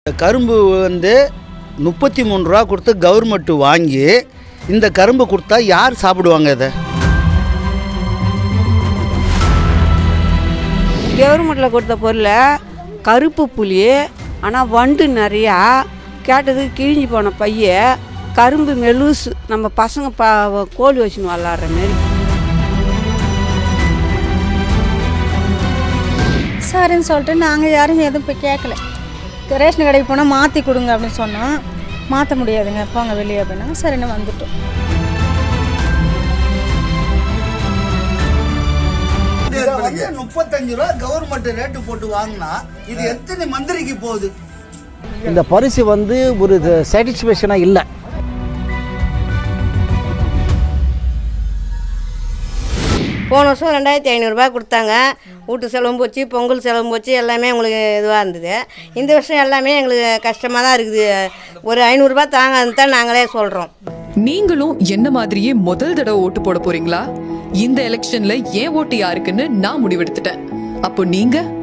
கரும்பு வந்து முப்பத்தி மூணு ரூபா கொடுத்து கவர்மெண்ட் வாங்கி இந்த கரும்பு கொடுத்தா யார் சாப்பிடுவாங்க இதை கவர்மெண்ட்டில் கொடுத்த பொருளை கருப்பு புளி ஆனால் வண்டு நிறையா கேட்டதுக்கு கிழிஞ்சு போன பைய கரும்பு மெலூசு நம்ம பசங்க ப கோழி வச்சுன்னு விளாட்ற மாரி சரின்னு சொல்லிட்டு நாங்கள் யாரும் எதுவும் போய் கேட்கல ரேஷன் கடைக்கு போனால் மாற்றி கொடுங்க அப்படின்னு சொன்னோம் மாற்ற முடியாதுங்க போங்க வெளியே அப்படின்னா சரின்னு வந்துட்டோம் முப்பத்தஞ்சு ரூபா கவர்மெண்ட் ரேட்டு போட்டு வாங்கினா இது எத்தனை மந்திரிக்கு போகுது இந்த பரிசு வந்து ஒரு சாட்டிஸ்ஃபேக்ஷனாக இல்லை போன வருஷம் ரெண்டாயிரத்தி ஐநூறுரூபா கொடுத்தாங்க வீட்டு செலவும் போச்சு பொங்கல் செலவும் போச்சு எல்லாமே உங்களுக்கு இதுவாக இருந்தது இந்த வருஷம் எல்லாமே எங்களுக்கு கஷ்டமாக தான் இருக்குது ஒரு ஐநூறுரூபா தாங்கன்னு தான் நாங்களே சொல்கிறோம் நீங்களும் என்ன மாதிரியே முதல் தடவை ஓட்டு போட போறீங்களா இந்த எலெக்ஷன்ல ஏன் ஓட்டு யாருக்குன்னு நான் முடிவெடுத்துட்டேன் அப்போ நீங்க